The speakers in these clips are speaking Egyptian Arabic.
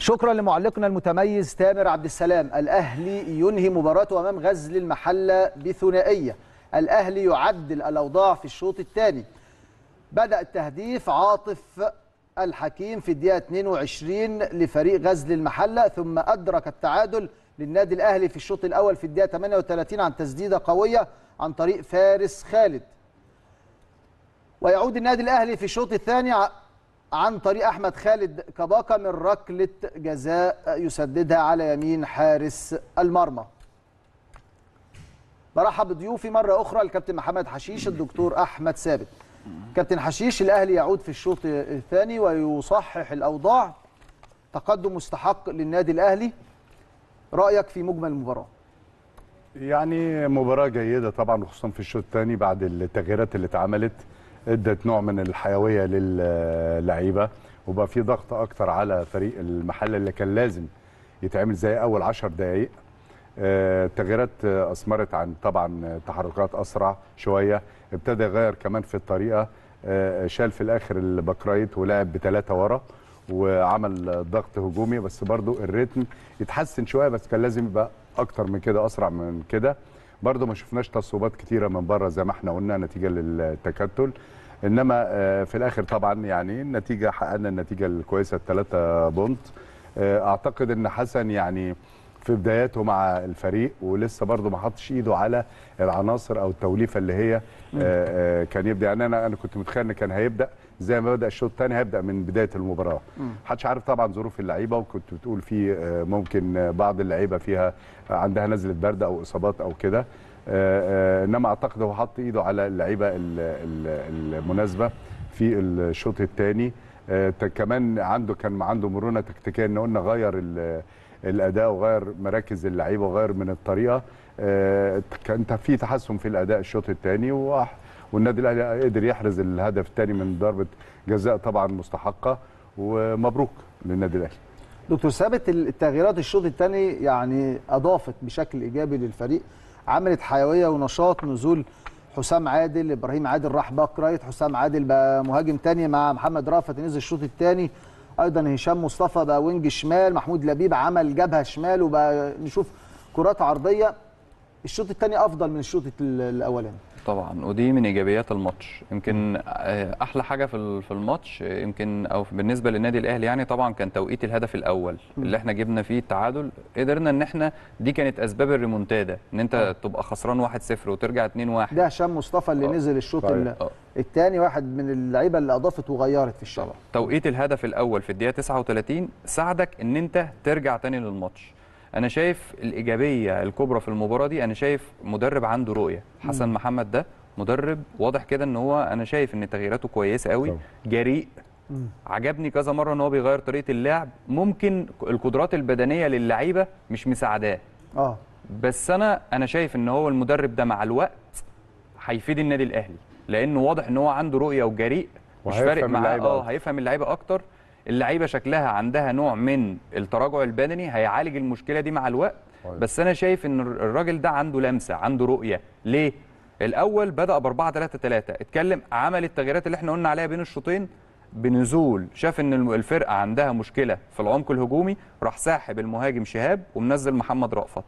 شكرا لمعلقنا المتميز تامر عبد السلام الاهلي ينهي مباراته امام غزل المحله بثنائيه الاهلي يعدل الاوضاع في الشوط الثاني بدا التهديف عاطف الحكيم في الدقيقه 22 لفريق غزل المحله ثم ادرك التعادل للنادي الاهلي في الشوط الاول في الدقيقه 38 عن تسديده قويه عن طريق فارس خالد ويعود النادي الاهلي في الشوط الثاني عن طريق احمد خالد كباكا من ركله جزاء يسددها على يمين حارس المرمى برحب بضيوفي مره اخرى الكابتن محمد حشيش الدكتور احمد ثابت كابتن حشيش الاهلي يعود في الشوط الثاني ويصحح الاوضاع تقدم مستحق للنادي الاهلي رايك في مجمل المباراه يعني مباراه جيده طبعا خصوصا في الشوط الثاني بعد التغييرات اللي اتعملت ادت نوع من الحيويه للعيبه وبقى في ضغط اكتر على فريق المحل اللي كان لازم يتعمل زي اول 10 دقائق التغييرات اثمرت عن طبعا تحركات اسرع شويه ابتدى يغير كمان في الطريقه شال في الاخر البكرايت ولعب بثلاثه ورا وعمل ضغط هجومي بس برضو الريتم يتحسن شويه بس كان لازم يبقى اكتر من كده اسرع من كده برضو ما شفناش تصويبات كتيره من بره زي ما احنا قلنا نتيجه للتكتل انما في الاخر طبعا يعني النتيجه حققنا النتيجه الكويسه الثلاثه بونت اعتقد ان حسن يعني في بداياته مع الفريق ولسه برضه ما حطش ايده على العناصر او التوليفه اللي هي كان يبدا يعني انا انا كنت متخيل ان كان هيبدا زي ما بدا الشوط الثاني هيبدا من بدايه المباراه محدش عارف طبعا ظروف اللعيبه وكنت بتقول في ممكن بعض اللعيبه فيها عندها نزله برد او اصابات او كده انما اعتقد هو حط ايده على اللعيبه المناسبه في الشوط الثاني كمان عنده كان عنده مرونه تكتيكيه ان قلنا غير الاداء وغير مراكز اللعيبه وغير من الطريقه كان في تحسن في الاداء الشوط الثاني والنادي الاهلي قدر يحرز الهدف الثاني من ضربه جزاء طبعا مستحقه ومبروك للنادي الاهلي دكتور ثابت التغييرات الشوط الثاني يعني اضافت بشكل ايجابي للفريق عملت حيويه ونشاط نزول حسام عادل ابراهيم عادل راح باك رايت حسام عادل بقى مهاجم ثاني مع محمد رافت نزل الشوط الثاني ايضا هشام مصطفى بقى وينج شمال محمود لبيب عمل جبهه شمال وبقى نشوف كرات عرضيه الشوط الثاني افضل من الشوط الاولاني طبعا ودي من ايجابيات الماتش يمكن احلى حاجه في في الماتش يمكن او بالنسبه للنادي الاهلي يعني طبعا كان توقيت الهدف الاول اللي احنا جبنا فيه التعادل قدرنا ان احنا دي كانت اسباب الريمونتادا ان انت تبقى خسران 1-0 وترجع 2-1 ده هشام مصطفى اللي نزل الشوط الثاني واحد من اللعيبه اللي اضافت وغيرت في الشوط توقيت الهدف الاول في الدقيقه 39 ساعدك ان انت ترجع تاني للماتش انا شايف الايجابيه الكبرى في المباراه دي انا شايف مدرب عنده رؤيه حسن محمد ده مدرب واضح كده ان هو انا شايف ان تغييراته كويسه قوي جريء عجبني كذا مره ان هو بيغير طريقه اللعب ممكن القدرات البدنيه للعيبه مش مساعداه اه بس انا انا شايف ان هو المدرب ده مع الوقت هيفيد النادي الاهلي لانه واضح ان هو عنده رؤيه وجريء مش فارق معاه اه هيفهم اللعيبه اكتر اللعيبه شكلها عندها نوع من التراجع البدني هيعالج المشكله دي مع الوقت بس انا شايف ان الراجل ده عنده لمسه عنده رؤيه ليه الاول بدا ب 4 3 3 اتكلم عمل التغييرات اللي احنا قلنا عليها بين الشوطين بنزول شاف ان الفرقه عندها مشكله في العمق الهجومي راح ساحب المهاجم شهاب ومنزل محمد رأفت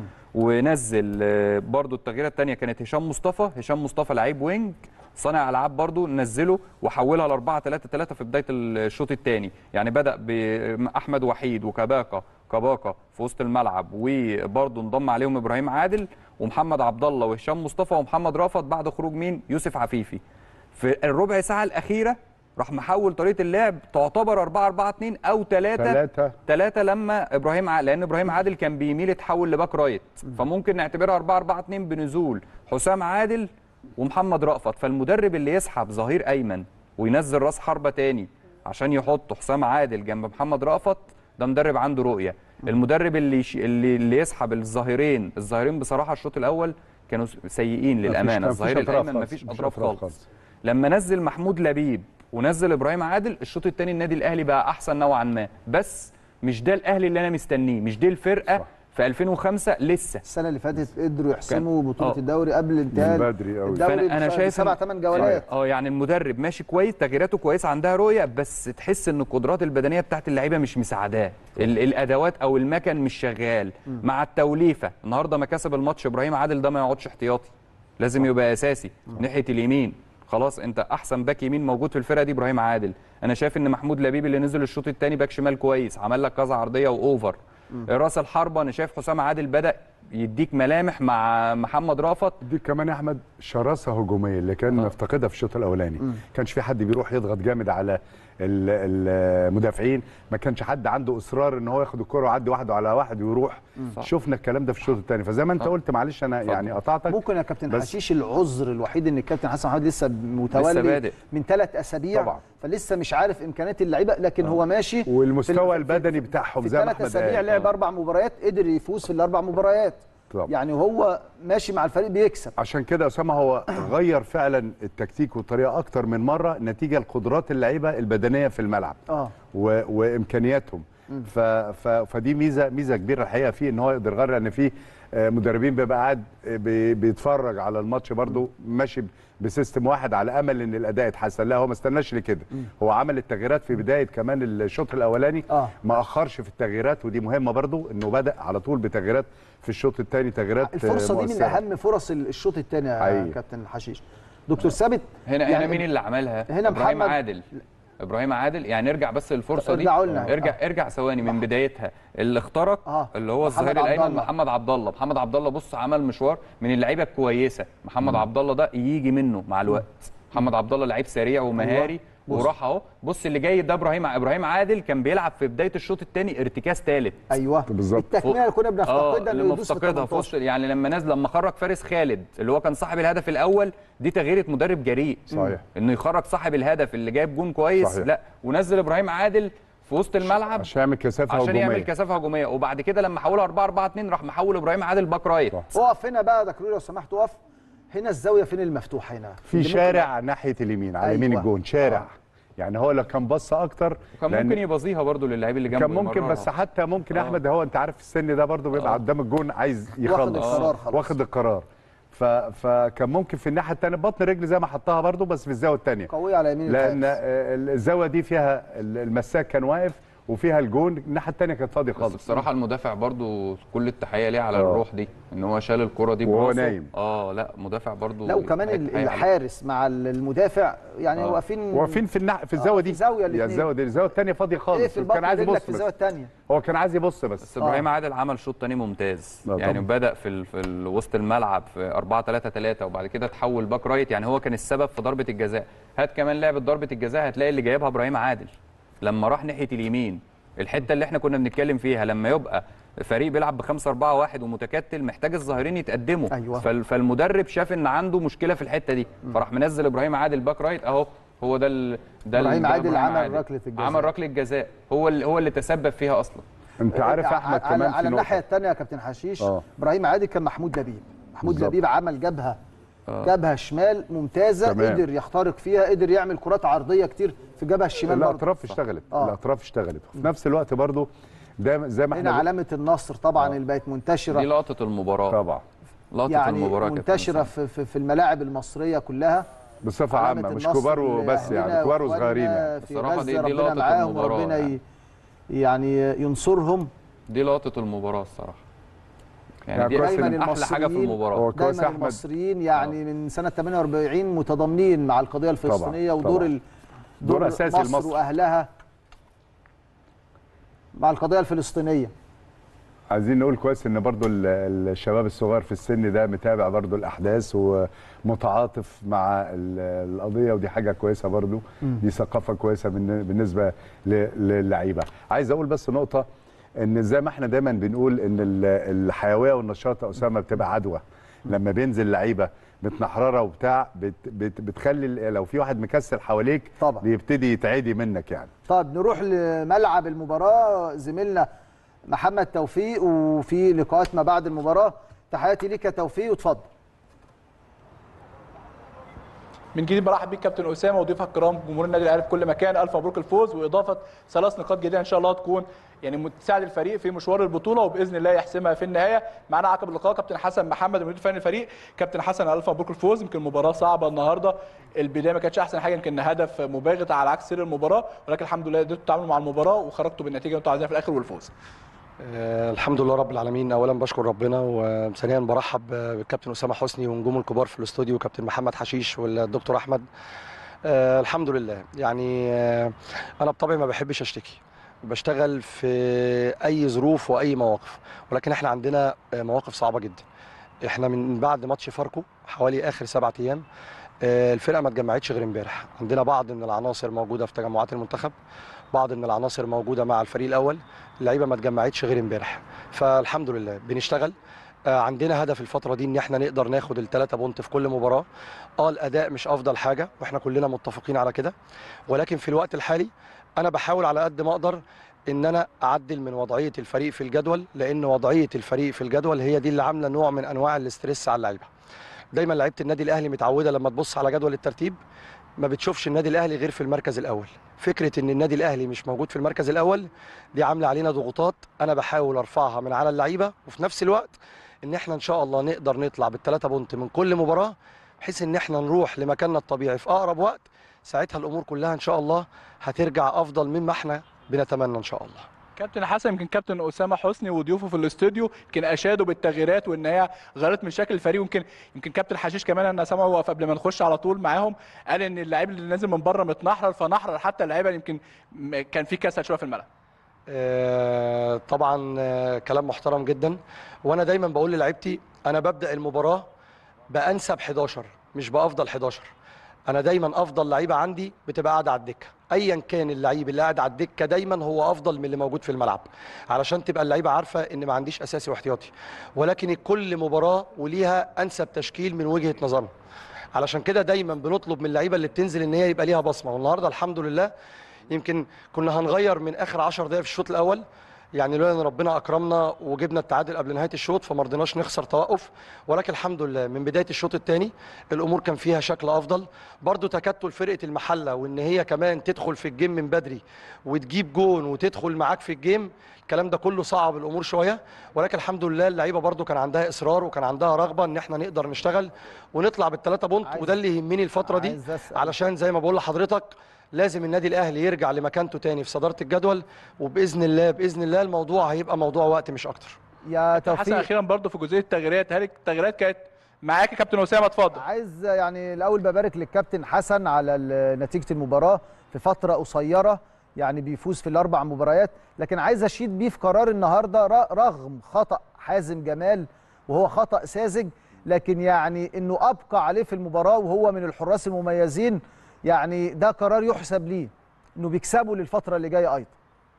ونزل برضو التغييرات الثانيه كانت هشام مصطفى هشام مصطفى لعيب وينج صانع العاب برضو نزله وحولها ل 4 3 3 في بدايه الشوط الثاني يعني بدا باحمد وحيد وكباكا كباكا في وسط الملعب وبرضو انضم عليهم ابراهيم عادل ومحمد عبد الله وهشام مصطفى ومحمد رافت بعد خروج مين يوسف عفيفي في الربع ساعه الاخيره راح محول طريقه اللعب تعتبر 4 4 2 او 3 3 لما ابراهيم عادل لان ابراهيم عادل كان بيميل يتحول لباك رايت فممكن نعتبرها 4 4 2 بنزول حسام عادل ومحمد رأفت فالمدرب اللي يسحب ظهير ايمن وينزل راس حربه تاني عشان يحط حسام عادل جنب محمد رأفت ده مدرب عنده رؤيه المدرب اللي اللي, اللي يسحب الظهيرين الظهيرين بصراحه الشوط الاول كانوا سيئين للامانه الظهير الايمن مفيش اطراف خالص لما نزل محمود لبيب ونزل ابراهيم عادل الشوط الثاني النادي الاهلي بقى احسن نوعا ما بس مش ده الاهلي اللي انا مستنيه مش دي الفرقه صح. في 2005 لسه السنه اللي فاتت قدروا يحسموا بطوله آه. الدوري قبل انتهاء من بدري أوي. الدوري فانا انا بس- شايف سبع إن- ثمان جولات اه يعني المدرب ماشي كويس تغييراته كويس عندها رؤيه بس تحس ان القدرات البدنيه بتاعت اللعيبه مش مساعداه ال- الادوات او المكن مش شغال مع التوليفه النهارده مكاسب الماتش ابراهيم عادل ده ما يقعدش احتياطي لازم يبقى اساسي ناحيه اليمين خلاص انت احسن باك يمين موجود في الفرقه دي ابراهيم عادل انا شايف ان محمود لبيب اللي نزل الشوط الثاني باك شمال كويس عمل لك كذا عرضيه واوفر راس الحربه انا شايف حسام عادل بدا يديك ملامح مع محمد رافت دي كمان يا احمد شراسه هجوميه اللي كان مفتقدها في الشوط الاولاني كانش في حد بيروح يضغط جامد على ال- المدافعين ما كانش حد عنده اصرار ان هو ياخد الكره ويعدي واحد على واحد ويروح صح. شفنا الكلام ده في الشوط الثاني فزي ما انت صح. قلت معلش انا يعني قطعتك ممكن يا كابتن بس- حشيش العذر الوحيد ان الكابتن حسن محمد لسه متولي لسه بادئ. من ثلاث اسابيع طبعا. فلسه مش عارف امكانيات اللعيبه لكن هو ماشي في والمستوى ال- البدني بتاعهم في زي ما ثلاث احمد اسابيع قال لعب اربع مباريات قدر يفوز في الاربع مباريات طبعا. يعني هو ماشي مع الفريق بيكسب عشان كده اسامه هو غير فعلا التكتيك والطريقه اكتر من مره نتيجه لقدرات اللعيبه البدنيه في الملعب اه و... وامكانياتهم ف... ف... فدي ميزه ميزه كبيره الحقيقه فيه ان هو يقدر يغير لان في آه، مدربين بيبقى قاعد آه، بي... بيتفرج على الماتش برضو ماشي بسيستم واحد على امل ان الاداء يتحسن لا هو ما استناش لكده هو عمل التغييرات في بدايه كمان الشوط الاولاني آه. ما اخرش في التغييرات ودي مهمه برضو انه بدا على طول بتغييرات في الشوط الثاني تغييرات الفرصه دي من مؤثرة. اهم فرص الشوط الثاني يا حقيقي. كابتن حشيش دكتور ثابت هنا يعني هنا مين اللي عملها؟ هنا ابراهيم محمد- عادل ابراهيم عادل يعني نرجع بس للفرصه دي ارجعوا لنا. ارجع ارجع ثواني من بدايتها اللي اخترق آه. اللي هو محمد الظهير عبد الايمن الله. محمد عبد الله محمد عبد الله بص عمل مشوار من اللعيبه الكويسه محمد عبد الله ده يجي منه مع الوقت محمد عبد الله لعيب سريع ومهاري بص. وراح اهو بص اللي جاي ده ابراهيم ابراهيم عادل كان بيلعب في بدايه الشوط الثاني ارتكاز ثالث ايوه بالظبط. التكمله اللي كنا بنفتقدها اللي انه يدوس في مفتقدها في 18 وسط يعني لما نزل لما خرج فارس خالد اللي هو كان صاحب الهدف الاول دي تغييره مدرب جريء صحيح. انه يخرج صاحب الهدف اللي جايب جون كويس صحيح. لا ونزل ابراهيم عادل في وسط الملعب عشان يعمل كثافه عشان هجوميه يعمل كثافه هجوميه وبعد كده لما حولها 4 4 2 راح محول ابراهيم عادل باك رايت صح. اقف هنا بقى يا دكتور لو سمحت اقف هنا الزاويه فين المفتوحه هنا في اللي شارع ناحيه اليمين على يمين أيوة. الجون شارع آه. يعني هو لو كان بص اكتر وكان لأن ممكن يبازيها برضو للاعب اللي جنبه كان ممكن يمررها. بس حتى ممكن يا آه. احمد هو انت عارف في السن ده برضه بيبقى آه. قدام الجون عايز واخد يخلص القرار خلاص. واخد القرار ف... فكان ممكن في الناحيه الثانيه بطن رجل زي ما حطها برضه بس في الزاويه الثانيه قويه على يمين لان الحارس. آه، الزاويه دي فيها المساك كان واقف وفيها الجون الناحيه الثانيه كانت فاضيه بس خالص بصراحه المدافع برضو كل التحيه ليه على آه. الروح دي ان هو شال الكره دي وهو براسه. نايم. اه لا مدافع برضو لا وكمان يستحق ال- تحية عليه. الحارس مع المدافع يعني آه. واقفين واقفين في النح... في آه، الزاويه في دي زاوية يا الاتنين. الزاويه دي الزاويه الثانيه فاضيه ايه خالص في البطن كان عايز رجلك يبص في بس الزاويه الثانيه هو كان عايز يبص بس بس ابراهيم عادل عمل شوط تاني ممتاز لا يعني طبعا. بدا في ال... في ال- وسط الملعب في 4 3 3 وبعد كده تحول باك رايت يعني هو كان السبب في ضربه الجزاء هات كمان لعبه ضربه الجزاء هتلاقي اللي جايبها ابراهيم عادل لما راح ناحيه اليمين الحته اللي احنا كنا بنتكلم فيها لما يبقى فريق بيلعب ب 5 4 1 ومتكتل محتاج الظاهرين يتقدموا أيوة. فال... فالمدرب شاف ان عنده مشكله في الحته دي فراح منزل ابراهيم عادل باك رايت اهو هو ده ال... ده ال- إبراهيم ده عادل إبراهيم عمل ركلة الجزاء. عمل ركله جزاء هو اللي هو اللي تسبب فيها اصلا انت عارف يا احمد على, كمان على في الناحيه نقطه الثانيه يا كابتن حشيش آه. ابراهيم عادل كان محمود لبيب محمود بالظبط. لبيب عمل جبهه آه. جبهه شمال ممتازه تمام. قدر يخترق فيها قدر يعمل كرات عرضيه كتير في الجبهه الشمال برضه الاطراف اشتغلت آه. الاطراف اشتغلت وفي نفس الوقت برضو ده زي ما هنا احنا علامه النصر طبعا اللي بقت دي منتشره لقطه المباراه طبعا لقطه يعني المباراه كابتن منتشره حسام. في, في, في الملاعب المصريه كلها بصفه علامة عامه مش النصر كبار وبس لأهلنا يعني كبار وإخواننا وصغيرين يعني في بصراحة دي- غزة دي ربنا لقطة معاهم المباراة وربنا يعني. ي- يعني ينصرهم دي لقطه المباراه الصراحه يعني يعني دي كويس دايما إن احلى حاجه في المصريين- المباراه هو كويس دايما أحمد. المصريين يعني من سنه 48 متضامنين مع القضيه الفلسطينيه ودور طبعاً. ال... دور أساسي مصر لمصر. واهلها مع القضيه الفلسطينيه عايزين نقول كويس ان برضو ال- الشباب الصغير في السن ده متابع برضو الاحداث ومتعاطف مع ال- القضيه ودي حاجه كويسه برضو دي ثقافه كويسه بالن- بالنسبه ل- للعيبه عايز اقول بس نقطه ان زي ما احنا دايما بنقول ان ال- الحيويه والنشاط يا اسامه بتبقى عدوى لما بينزل لعيبه متنحرره وبتاع بت بت بتخلي ال- لو في واحد مكسل حواليك طبعا. بيبتدي يتعدي منك يعني طيب نروح لملعب المباراه زميلنا محمد توفيق وفي لقاءات ما بعد المباراه تحياتي ليك يا توفيق وتفضل من جديد برحب بيك كابتن اسامه وضيوفك الكرام جمهور النادي الاهلي في كل مكان الف مبروك الفوز واضافه ثلاث نقاط جديده ان شاء الله تكون يعني تساعد الفريق في مشوار البطوله وباذن الله يحسمها في النهايه معانا عقب اللقاء كابتن حسن محمد المدير الفني للفريق كابتن حسن الف مبروك الفوز يمكن مباراه صعبه النهارده البدايه ما كانتش احسن حاجه يمكن هدف مباغت على عكس سير المباراه ولكن الحمد لله قدرتوا تتعاملوا مع المباراه وخرجتوا بالنتيجه اللي انتوا عايزينها في الاخر والفوز آه الحمد لله رب العالمين اولا بشكر ربنا وثانيا برحب بالكابتن اسامه حسني ونجوم الكبار في الاستوديو كابتن محمد حشيش والدكتور احمد آه الحمد لله يعني آه انا بطبعي ما بحبش اشتكي بشتغل في اي ظروف واي مواقف ولكن احنا عندنا مواقف صعبه جدا احنا من بعد ماتش فاركو حوالي اخر سبعة ايام الفرقه ما اتجمعتش غير امبارح عندنا بعض من العناصر موجوده في تجمعات المنتخب بعض من العناصر موجوده مع الفريق الاول اللعيبه ما اتجمعتش غير امبارح فالحمد لله بنشتغل عندنا هدف الفتره دي ان احنا نقدر ناخد الثلاثه بونت في كل مباراه اه الاداء مش افضل حاجه واحنا كلنا متفقين على كده ولكن في الوقت الحالي انا بحاول على قد ما اقدر ان انا اعدل من وضعيه الفريق في الجدول لان وضعيه الفريق في الجدول هي دي اللي عامله نوع من انواع الاسترس على اللعيبه دايما لعيبه النادي الاهلي متعوده لما تبص على جدول الترتيب ما بتشوفش النادي الاهلي غير في المركز الاول فكره ان النادي الاهلي مش موجود في المركز الاول دي عامله علينا ضغوطات انا بحاول ارفعها من على اللعيبه وفي نفس الوقت ان احنا ان شاء الله نقدر نطلع بالثلاثه بونت من كل مباراه بحيث ان احنا نروح لمكاننا الطبيعي في اقرب وقت ساعتها الامور كلها ان شاء الله هترجع افضل مما احنا بنتمنى ان شاء الله كابتن حسن يمكن كابتن اسامه حسني وضيوفه في الاستوديو يمكن اشادوا بالتغييرات وان هي غيرت من شكل الفريق ويمكن يمكن كابتن حشيش كمان انا سامعه واقف قبل ما نخش على طول معاهم قال ان اللعيب اللي نازل من بره متنحرر فنحرر حتى اللعيبه يمكن كان في كسل شويه في الملعب آه طبعا آه كلام محترم جدا وانا دايما بقول للعيبتي انا ببدا المباراه بانسب 11 مش بافضل 11 انا دايما افضل لعيبه عندي بتبقى قاعده على الدكه ايا كان اللعيب اللي قاعد على الدكه دايما هو افضل من اللي موجود في الملعب علشان تبقى اللعيبه عارفه ان ما عنديش اساسي واحتياطي ولكن كل مباراه وليها انسب تشكيل من وجهه نظرنا علشان كده دايما بنطلب من اللعيبه اللي بتنزل ان هي يبقى ليها بصمه والنهارده الحمد لله يمكن كنا هنغير من اخر 10 دقائق في الشوط الاول يعني لولا ان ربنا اكرمنا وجبنا التعادل قبل نهايه الشوط فما رضيناش نخسر توقف ولكن الحمد لله من بدايه الشوط الثاني الامور كان فيها شكل افضل برضو تكتل فرقه المحله وان هي كمان تدخل في الجيم من بدري وتجيب جون وتدخل معاك في الجيم الكلام ده كله صعب الامور شويه ولكن الحمد لله اللعيبه برضو كان عندها اصرار وكان عندها رغبه ان احنا نقدر نشتغل ونطلع بالثلاثه بونت وده اللي يهمني الفتره دي علشان زي ما بقول لحضرتك لازم النادي الاهلي يرجع لمكانته تاني في صداره الجدول وباذن الله باذن الله الموضوع هيبقى موضوع وقت مش اكتر يا توفيق حسن اخيرا برضو في جزئيه التغييرات هل التغييرات كانت معاك يا كابتن اسامه اتفضل عايز يعني الاول ببارك للكابتن حسن على نتيجه المباراه في فتره قصيره يعني بيفوز في الاربع مباريات لكن عايز اشيد بيه في قرار النهارده رغم خطا حازم جمال وهو خطا ساذج لكن يعني انه ابقى عليه في المباراه وهو من الحراس المميزين يعني ده قرار يحسب ليه انه بيكسبوا للفتره اللي جايه ايضا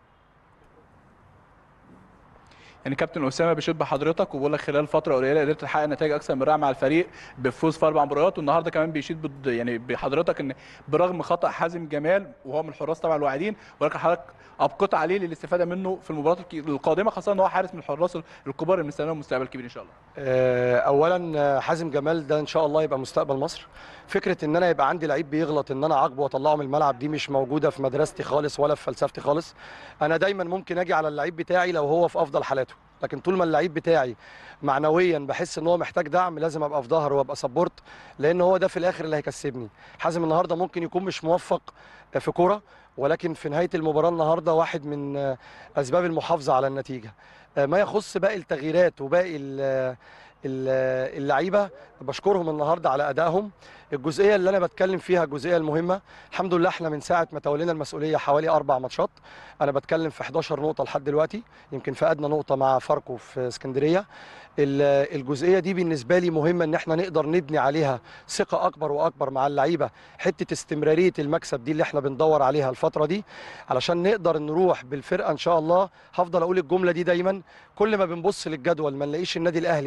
يعني كابتن اسامه بيشد بحضرتك وبقول لك خلال فتره قليله قدرت تحقق نتائج اكثر من رائعه مع الفريق بفوز في اربع مباريات والنهارده كمان بيشيد بد يعني بحضرتك ان برغم خطا حازم جمال وهو من الحراس طبعا الواعدين ولكن حضرتك ابقيت عليه للاستفاده منه في المباريات القادمه خاصه ان هو حارس من الحراس الكبار اللي مستنيهم مستقبل كبير ان شاء الله. اولا حازم جمال ده ان شاء الله يبقى مستقبل مصر. فكره ان انا يبقى عندي لعيب بيغلط ان انا اعاقبه واطلعه من الملعب دي مش موجوده في مدرستي خالص ولا في فلسفتي خالص. انا دايما ممكن اجي على اللعيب بتاعي لو هو في افضل حالاته. لكن طول ما اللعيب بتاعي معنويا بحس ان هو محتاج دعم لازم ابقى في ظهره وابقى سبورت لان هو ده في الاخر اللي هيكسبني حازم النهارده ممكن يكون مش موفق في كوره ولكن في نهايه المباراه النهارده واحد من اسباب المحافظه على النتيجه ما يخص باقي التغييرات وباقي اللعيبه بشكرهم النهارده على ادائهم الجزئيه اللي انا بتكلم فيها الجزئيه المهمه الحمد لله احنا من ساعه ما تولينا المسؤوليه حوالي اربع ماتشات انا بتكلم في 11 نقطه لحد دلوقتي يمكن فقدنا نقطه مع فاركو في اسكندريه الجزئيه دي بالنسبه لي مهمه ان احنا نقدر نبني عليها ثقه اكبر واكبر مع اللعيبه حته استمراريه المكسب دي اللي احنا بندور عليها الفتره دي علشان نقدر نروح بالفرقه ان شاء الله هفضل اقول الجمله دي دايما كل ما بنبص للجدول ما نلاقيش النادي الاهلي موجود في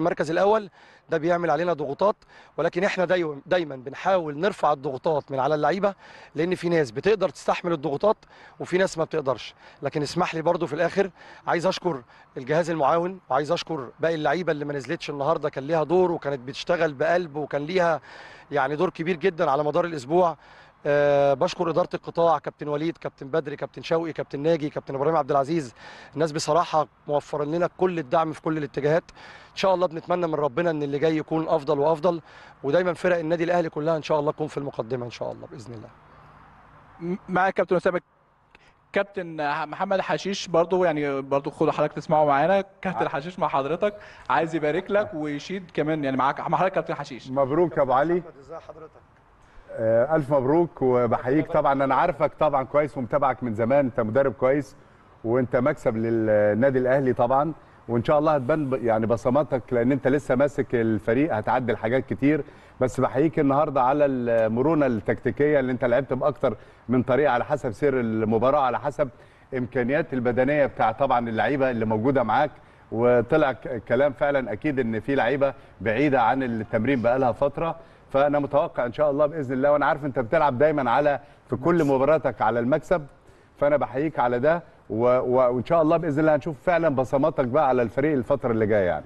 المركز الاول ده بيعمل علينا ضغوطات ولكن احنا دايما دايما بنحاول نرفع الضغوطات من على اللعيبه لان في ناس بتقدر تستحمل الضغوطات وفي ناس ما بتقدرش لكن اسمح لي برضو في الاخر عايز اشكر الجهاز المعاون وعايز اشكر باقي اللعيبه اللي ما نزلتش النهارده كان ليها دور وكانت بتشتغل بقلب وكان ليها يعني دور كبير جدا على مدار الاسبوع أه بشكر اداره القطاع كابتن وليد كابتن بدري كابتن شوقي كابتن ناجي كابتن ابراهيم عبد العزيز الناس بصراحه موفر لنا كل الدعم في كل الاتجاهات ان شاء الله بنتمنى من ربنا ان اللي جاي يكون افضل وافضل ودايما فرق النادي الاهلي كلها ان شاء الله تكون في المقدمه ان شاء الله باذن الله معاك كابتن اسامه كابتن محمد حشيش برضو يعني برضو خد حضرتك تسمعوا معانا كابتن حشيش مع حضرتك عايز يبارك لك ويشيد كمان يعني معاك مع حضرتك كابتن حشيش مبروك يا ابو علي ازي حضرتك آه، الف مبروك وبحييك طبعا انا عارفك طبعا كويس ومتابعك من زمان انت مدرب كويس وانت مكسب للنادي الاهلي طبعا وان شاء الله هتبان ب- يعني بصماتك لان انت لسه ماسك الفريق هتعدل حاجات كتير بس بحييك النهارده على المرونه التكتيكيه اللي انت لعبت باكتر من طريقه على حسب سير المباراه على حسب امكانيات البدنيه بتاع طبعا اللعيبه اللي موجوده معاك وطلع ك- كلام فعلا اكيد ان في لعيبه بعيده عن التمرين بقالها فتره فانا متوقع ان شاء الله باذن الله وانا عارف انت بتلعب دايما على في كل مباراتك على المكسب فانا بحييك على ده و... و... وان شاء الله باذن الله هنشوف فعلا بصماتك بقى على الفريق الفتره اللي جايه يعني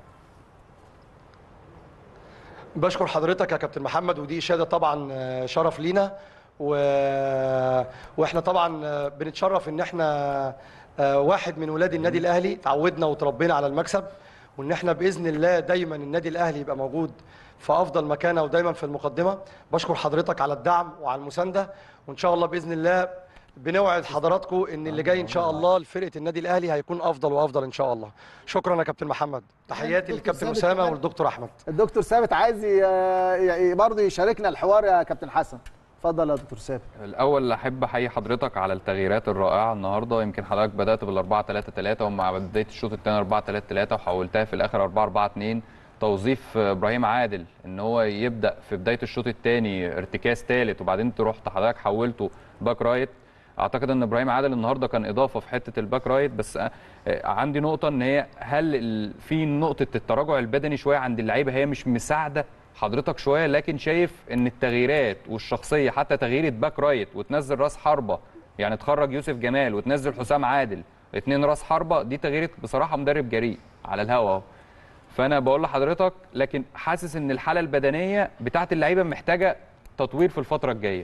بشكر حضرتك يا كابتن محمد ودي اشاده طبعا آه، شرف لينا و... واحنا طبعا آه، بنتشرف ان احنا آه، واحد من ولاد النادي الاهلي تعودنا وتربينا على المكسب وان احنا باذن الله دايما النادي الاهلي يبقى موجود في افضل مكانه ودايما في المقدمه بشكر حضرتك على الدعم وعلى المسانده وان شاء الله باذن الله بنوعد حضراتكم ان اللي جاي ان شاء الله لفرقه النادي الاهلي هيكون افضل وافضل ان شاء الله شكرا يا كابتن محمد تحياتي دكتور للكابتن ثابت اسامه كمان. والدكتور احمد الدكتور ثابت عايز ي- ي- برضه يشاركنا الحوار يا كابتن حسن اتفضل يا دكتور ثابت الاول احب احيي حضرتك على التغييرات الرائعه النهارده يمكن حضرتك بدات بال 4 3 3 ومع بدايه الشوط الثاني 4 3 3 وحولتها في الاخر 4 4 2 توظيف ابراهيم عادل ان هو يبدا في بدايه الشوط الثاني ارتكاز ثالث وبعدين تروح حضرتك حولته باك رايت اعتقد ان ابراهيم عادل النهارده كان اضافه في حته الباك رايت بس آه، عندي نقطه ان هي هل ال- في نقطه التراجع البدني شويه عند اللعيبه هي مش مساعده حضرتك شويه لكن شايف ان التغييرات والشخصيه حتى تغييره باك رايت وتنزل راس حربه يعني تخرج يوسف جمال وتنزل حسام عادل اتنين راس حربه دي تغييره بصراحه مدرب جريء على الهوا اهو فانا بقول لحضرتك لكن حاسس ان الحاله البدنيه بتاعت اللعيبه محتاجه تطوير في الفتره الجايه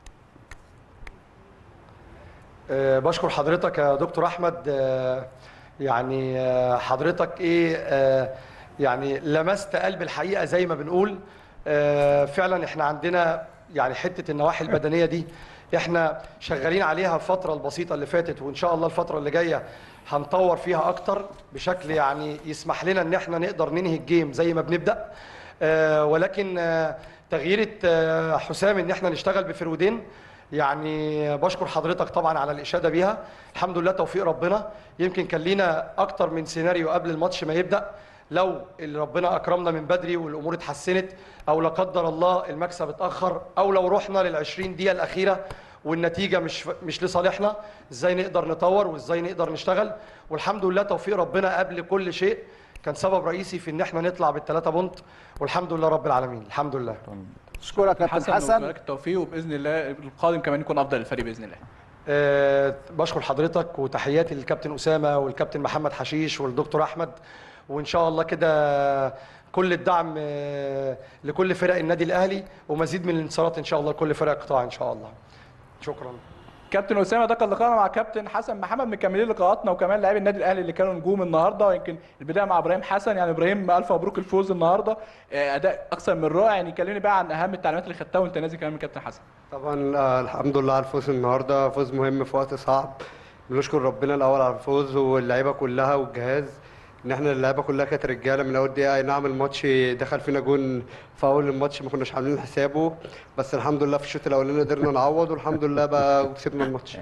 آه، بشكر حضرتك يا دكتور احمد آه، يعني آه، حضرتك ايه آه، يعني لمست قلب الحقيقه زي ما بنقول آه، فعلا احنا عندنا يعني حته النواحي البدنيه دي احنا شغالين عليها الفتره البسيطه اللي فاتت وان شاء الله الفتره اللي جايه هنطور فيها اكتر بشكل يعني يسمح لنا ان احنا نقدر ننهي الجيم زي ما بنبدا آه، ولكن آه، تغييره آه، حسام ان احنا نشتغل بفرودين يعني بشكر حضرتك طبعا على الاشاده بيها الحمد لله توفيق ربنا يمكن كان لينا اكتر من سيناريو قبل الماتش ما يبدا لو اللي ربنا اكرمنا من بدري والامور اتحسنت او لا قدر الله المكسب اتاخر او لو رحنا لل20 دقيقه الاخيره والنتيجه مش مش لصالحنا ازاي نقدر نطور وازاي نقدر نشتغل والحمد لله توفيق ربنا قبل كل شيء كان سبب رئيسي في ان احنا نطلع بالثلاثه بونت والحمد لله رب العالمين الحمد لله اشكرك كابتن حسن حسن وبارك التوفيق وباذن الله القادم كمان يكون افضل للفريق باذن الله أه بشكر حضرتك وتحياتي للكابتن اسامه والكابتن محمد حشيش والدكتور احمد وان شاء الله كده كل الدعم آه، لكل فرق النادي الاهلي ومزيد من الانتصارات ان شاء الله لكل فرق القطاع ان شاء الله شكرا كابتن اسامه ده كان لقاءنا مع كابتن حسن محمد مكملين لقاءاتنا وكمان لاعبي النادي الاهلي اللي كانوا نجوم النهارده ويمكن البدايه مع ابراهيم حسن يعني ابراهيم الف مبروك الفوز النهارده آه، اداء اكثر من رائع يعني كلمني بقى عن اهم التعليمات اللي خدتها وانت نازل كمان من كابتن حسن طبعا آه، الحمد لله على الفوز النهارده فوز مهم في وقت صعب بنشكر ربنا الاول على الفوز واللعيبه كلها والجهاز ان احنا اللعيبه كلها كانت رجاله من اول دقيقه اي نعم الماتش دخل فينا جون في اول الماتش ما كناش عاملين حسابه بس الحمد لله في الشوط الاولاني قدرنا نعوض والحمد لله بقى كسبنا الماتش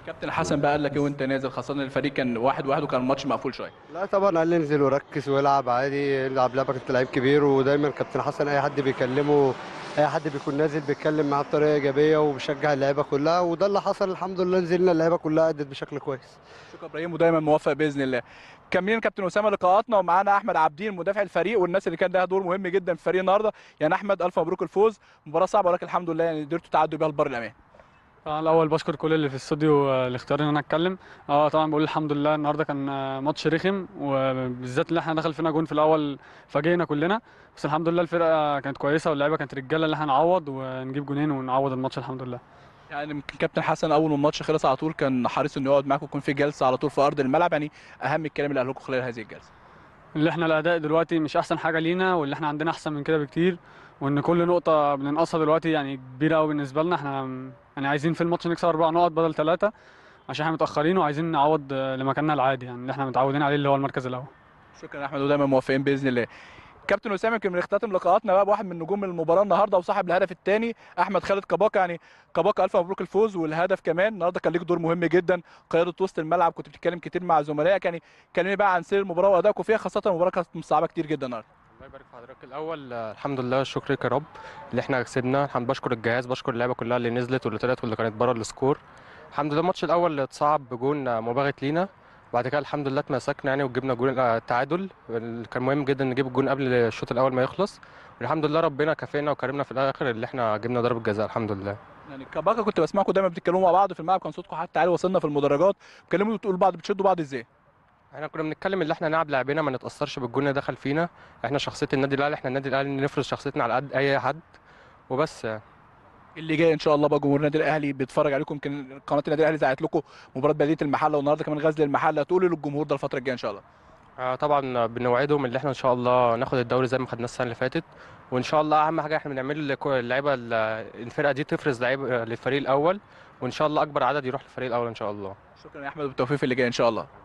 كابتن حسن بقى قال لك ايه وانت نازل خاصه ان الفريق كان واحد واحد وكان الماتش مقفول شويه لا طبعا قال لي انزل وركز والعب عادي العب لعبك انت لعيب كبير ودايما كابتن حسن اي حد بيكلمه اي حد بيكون نازل بيتكلم معاه بطريقه ايجابيه وبيشجع اللعيبه كلها وده اللي حصل الحمد لله نزلنا اللعيبه كلها ادت بشكل كويس شكرا ابراهيم ودايما موفق باذن الله كملين كابتن اسامه لقاءاتنا ومعانا احمد عابدين مدافع الفريق والناس اللي كان لها دور مهم جدا في الفريق النهارده يعني احمد الف مبروك الفوز مباراه صعبه ولكن الحمد لله يعني قدرتوا تعدوا بيها البر الامان طبعا الاول بشكر كل اللي في الاستوديو آه، الاختيار ان انا اتكلم اه طبعا بقول الحمد لله النهارده كان آه، ماتش رخم وبالذات اللي احنا دخل فينا جون في الاول فاجئنا كلنا بس الحمد لله الفرقه كانت كويسه واللعيبه كانت رجاله اللي احنا نعوض ونجيب جونين ونعوض الماتش الحمد لله يعني يمكن كابتن حسن اول ما الماتش خلص على طول كان حريص انه يقعد معاكم ويكون في جلسه على طول في ارض الملعب يعني اهم الكلام اللي قاله لكم خلال هذه الجلسه اللي احنا الاداء دلوقتي مش احسن حاجه لينا واللي احنا عندنا احسن من كده بكتير وان كل نقطه بننقصها دلوقتي يعني كبيره قوي بالنسبه لنا احنا يعني عايزين في الماتش نكسب اربع نقط بدل ثلاثه عشان احنا متاخرين وعايزين نعوض آه، لمكاننا العادي يعني اللي احنا متعودين عليه اللي هو المركز الاول شكرا يا احمد ودايما موفقين باذن الله كابتن اسامه يمكن بنختتم لقاءاتنا بقى بواحد من نجوم المباراه النهارده وصاحب الهدف الثاني احمد خالد كباكا يعني كباكا الف مبروك الفوز والهدف كمان النهارده كان ليك دور مهم جدا قياده وسط الملعب كنت بتتكلم كتير مع زملائك يعني كلمني بقى عن سير المباراه وادائكم فيها خاصه المباراه كانت صعبه كتير جدا النهارده الله يبارك في حضرتك الاول آه، الحمد لله الشكر لك يا رب اللي احنا كسبنا الحمد بشكر الجهاز بشكر اللعيبه كلها اللي نزلت واللي طلعت واللي كانت بره السكور الحمد لله الماتش الاول اتصعب بجون آه، مباغت لينا بعد كده الحمد لله اتمسكنا يعني وجبنا جون آه، التعادل ال- كان مهم جدا نجيب الجون قبل الشوط الاول ما يخلص والحمد لله ربنا كافئنا وكرمنا في الاخر اللي احنا جبنا ضربه جزاء الحمد لله يعني كباكا كنت بسمعكم دايما بتتكلموا مع بعض في الملعب كان صوتكم حتى عالي وصلنا في المدرجات بتكلموا وتقولوا بعض بتشدوا بعض ازاي احنا كنا بنتكلم اللي احنا نلعب لعبنا ما نتاثرش بالجون اللي دخل فينا احنا شخصيه النادي الاهلي احنا النادي الاهلي نفرض شخصيتنا على قد اي حد وبس يعني. اللي جاي ان شاء الله بقى جمهور النادي الاهلي بيتفرج عليكم يمكن قناه النادي الاهلي زعت لكم مباراه بلديه المحله والنهارده كمان غزل المحله تقولوا للجمهور ده الفتره الجايه ان شاء الله آه، طبعا بنوعدهم اللي احنا ان شاء الله ناخد الدوري زي ما خدناه السنه اللي فاتت وان شاء الله اهم حاجه احنا بنعمله لكو- اللعيبه ال- الفرقه دي تفرز لعيبه للفريق الاول وان شاء الله اكبر عدد يروح للفريق الاول ان شاء الله شكرا يا احمد بالتوفيق في اللي جاي ان شاء الله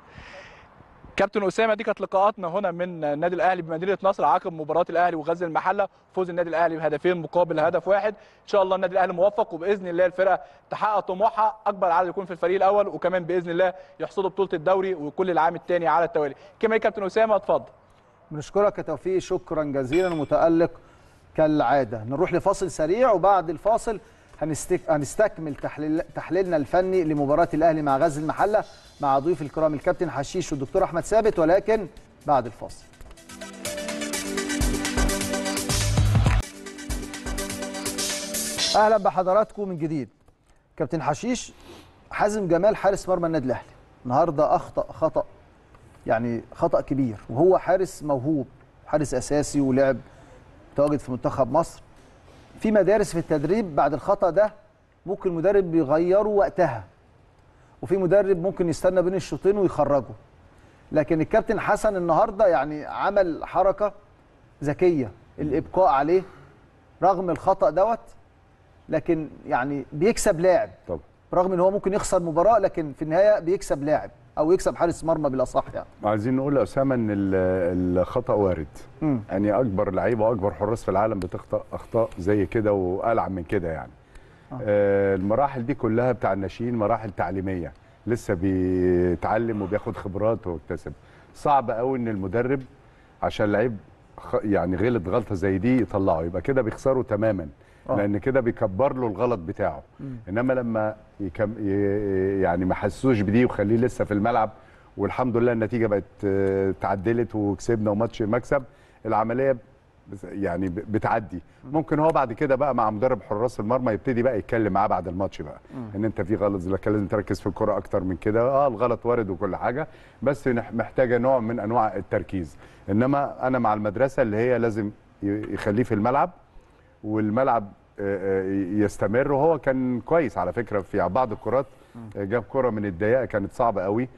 كابتن اسامه دي كانت لقاءاتنا هنا من النادي الاهلي بمدينه نصر عقب مباراه الاهلي وغزل المحله فوز النادي الاهلي بهدفين مقابل هدف واحد ان شاء الله النادي الاهلي موفق وباذن الله الفرقه تحقق طموحها اكبر عدد يكون في الفريق الاول وكمان باذن الله يحصدوا بطوله الدوري وكل العام الثاني على التوالي كما يا كابتن اسامه اتفضل بنشكرك يا توفيق شكرا جزيلا متألق كالعادة نروح لفاصل سريع وبعد الفاصل هنستك... هنستكمل تحليل... تحليلنا الفني لمباراة الأهلي مع غزل المحلة مع ضيوف الكرام الكابتن حشيش والدكتور أحمد ثابت ولكن بعد الفاصل أهلا بحضراتكم من جديد كابتن حشيش حازم جمال حارس مرمى النادي الأهلي النهارده أخطأ خطأ يعني خطأ كبير وهو حارس موهوب حارس أساسي ولعب متواجد في منتخب مصر في مدارس في التدريب بعد الخطأ ده ممكن المدرب يغيره وقتها وفي مدرب ممكن يستنى بين الشوطين ويخرجه لكن الكابتن حسن النهارده يعني عمل حركة ذكية الإبقاء عليه رغم الخطأ دوت لكن يعني بيكسب لاعب طبعا رغم ان هو ممكن يخسر مباراة لكن في النهاية بيكسب لاعب او يكسب حارس مرمى بالاصح يعني عايزين نقول لاسامه ان ال- الخطا وارد مم. يعني اكبر لعيبه واكبر حراس في العالم بتخطا اخطاء زي كده والعب من كده يعني آه المراحل دي كلها بتاع الناشئين مراحل تعليميه لسه بيتعلم وبياخد خبرات ويكتسب صعب قوي ان المدرب عشان لعيب خ- يعني غلط غلطه زي دي يطلعه يبقى كده بيخسره تماما آه. لان كده بيكبر له الغلط بتاعه انما لما يكم ي- يعني ما حسوش بدي وخليه لسه في الملعب والحمد لله النتيجه بقت آه، تعدلت وكسبنا وماتش مكسب العمليه بس- يعني ب- بتعدي ممكن هو بعد كده بقى مع مدرب حراس المرمى يبتدي بقى يتكلم معاه بعد الماتش بقى ان انت في غلط لك لازم تركز في الكره اكتر من كده اه الغلط وارد وكل حاجه بس نح- محتاجه نوع من انواع التركيز انما انا مع المدرسه اللي هي لازم ي- يخليه في الملعب والملعب آه، آه، يستمر وهو كان كويس على فكره في بعض الكرات آه، جاب كره من الدقيقه كانت صعبه قوي